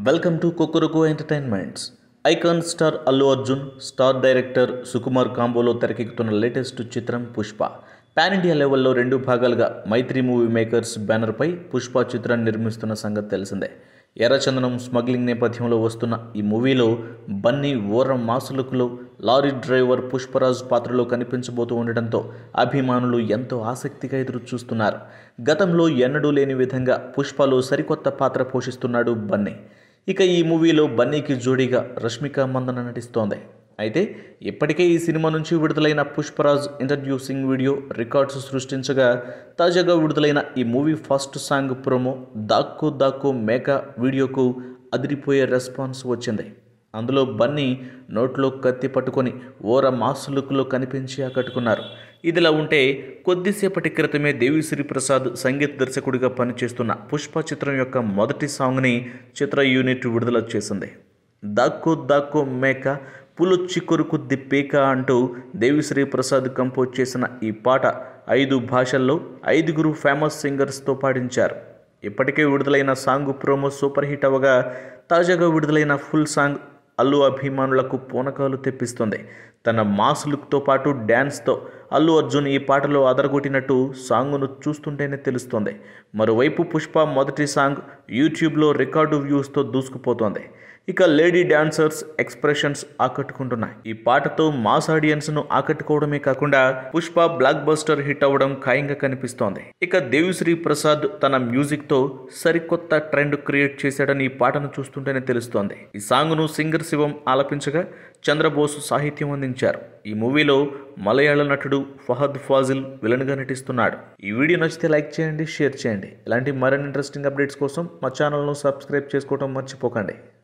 welcome to Kokkuruku entertainments icon star Allu Arjun star director Sukumar కాంబోలో తెరకెక్కుతున్న latest చిత్రం పుష్ప పాన్ ఇండియా లెవెల్లో రెండు భాగాలుగా మైత్రి మూవీ మేకర్స్ బ్యానర్పై పుష్ప చిత్రాన్ని నిర్మిస్తున్న సంగతి తెలిసిందే ఎర్రచందనం స్మగ్లింగ్ నేపథ్యంలో వస్తున్న ఈ మూవీలో బన్నీ ఓర మాసులుకులో లారీ డ్రైవర్ పుష్పరాజ్ పాత్రలో కనిపించబోతూ ఉండటంతో అభిమానులు ఎంతో ఆసక్తిగా ఎదురు చూస్తున్నారు గతంలో ఎన్నడూ లేని విధంగా పుష్పలో సరికొత్త పాత్ర పోషిస్తున్నాడు బన్నీ ఇక ఈ మూవీలో బన్నీకి జోడీగా రష్మిక మందన నటిస్తోంది అయితే ఇప్పటికే ఈ సినిమా నుంచి విడుదలైన పుష్పరాజ్ ఇంట్రడ్యూసింగ్ వీడియో రికార్డ్స్ సృష్టించగా తాజాగా విడుదలైన ఈ మూవీ ఫస్ట్ సాంగ్ ప్రోమో దాక్కో దాక్కో మేక వీడియోకు అదిరిపోయే రెస్పాన్స్ వచ్చింది అందులో బన్నీ నోట్లో కత్తి పట్టుకొని ఓర మాస్ లుక్లో కనిపించి ఆకట్టుకున్నారు ఇదిలా ఉంటే కొద్దిసేపటి క్రితమే దేవిశ్రీ ప్రసాద్ సంగీత దర్శకుడిగా పనిచేస్తున్న పుష్ప చిత్రం యొక్క మొదటి సాంగ్ని చిత్ర యూనిట్ విడుదల చేసింది దాక్కో దాక్కో మేక పులొచ్చి కొరుకు దిప్పేక అంటూ దేవిశ్రీ ప్రసాద్ కంపోజ్ చేసిన ఈ పాట ఐదు భాషల్లో ఐదుగురు ఫేమస్ సింగర్స్తో పాడించారు ఇప్పటికే విడుదలైన సాంగ్ ప్రోమో సూపర్ హిట్ అవ్వగా తాజాగా విడుదలైన ఫుల్ సాంగ్ అల్లు అభిమానులకు పూనకాలు తెప్పిస్తుంది తన మాస్ లుక్తో పాటు డ్యాన్స్తో అల్లు అర్జున్ ఈ పాటలో అదరగొట్టినట్టు సాంగ్ను చూస్తుంటేనే తెలుస్తోంది మరోవైపు పుష్ప మొదటి సాంగ్ యూట్యూబ్లో రికార్డు వ్యూస్తో దూసుకుపోతోంది ఇక లేడీ డాన్సర్స్ ఎక్స్ప్రెషన్స్ ఆకట్టుకుంటున్నాయి ఈ పాటతో మాస్ ఆడియన్స్ను ఆకట్టుకోవడమే కాకుండా పుష్ప బ్లాక్ బస్టర్ హిట్ అవ్వడం ఖాయంగా కనిపిస్తోంది ఇక దేవిశ్రీ ప్రసాద్ తన మ్యూజిక్తో సరికొత్త ట్రెండ్ క్రియేట్ చేశాడని ఈ పాటను చూస్తుంటేనే తెలుస్తోంది ఈ సాంగ్ను సింగర్ శివం ఆలపించగా చంద్రబోస్ సాహిత్యం అందించారు ఈ మూవీలో మలయాళ నటుడు ఫహద్ ఫాజిల్ విలన్గా నటిస్తున్నాడు ఈ వీడియో నచ్చితే లైక్ చేయండి షేర్ చేయండి ఇలాంటి మరిన్ని ఇంట్రెస్టింగ్ అప్డేట్స్ కోసం మా ఛానల్ను సబ్స్క్రైబ్ చేసుకోవడం మర్చిపోకండి